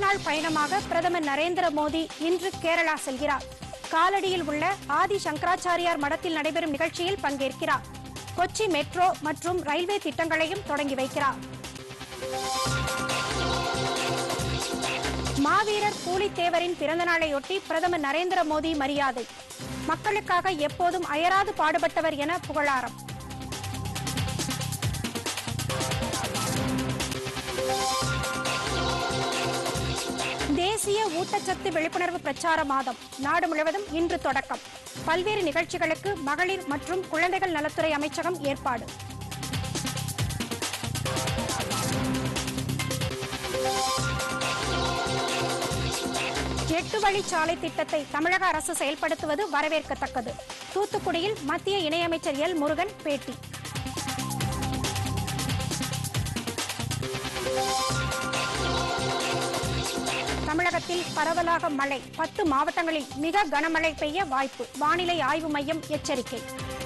நாள் பயணமாக பிரதமர் நரேந்திர மோடி இன்று கேரளா செல்கிறார் காலடியில் உள்ள ஆதி சங்கராச்சாரியார் மடத்தில் நடைபெறும் நிகழ்ச்சியில் பங்கேற்கிறார் கொச்சி மெட்ரோ மற்றும் ரயில்வே திட்டங்களையும் தொடங்கி வைக்கிறார் மாவீரர் பூலித்தேவரின் பிறந்த நாளையொட்டி பிரதமர் நரேந்திர மோடி மரியாதை மக்களுக்காக எப்போதும் அயராது பாடுபட்டவர் என புகழாரம் தேசிய ஊட்டச்சத்து விழிப்புணர்வு பிரச்சார மாதம் நாடு முழுவதும் இன்று தொடக்கம் பல்வேறு நிகழ்ச்சிகளுக்கு மகளிர் மற்றும் குழந்தைகள் நலத்துறை அமைச்சகம் ஏற்பாடு எட்டு வழிச்சாலை திட்டத்தை தமிழக அரசு செயல்படுத்துவது வரவேற்கத்தக்கது தூத்துக்குடியில் மத்திய இணையமைச்சர் எல் முருகன் பேட்டி தமிழகத்தில் பரவலாக மழை பத்து மாவட்டங்களில் மிக கனமழை பெய்ய வாய்ப்பு வானிலை ஆய்வு மையம் எச்சரிக்கை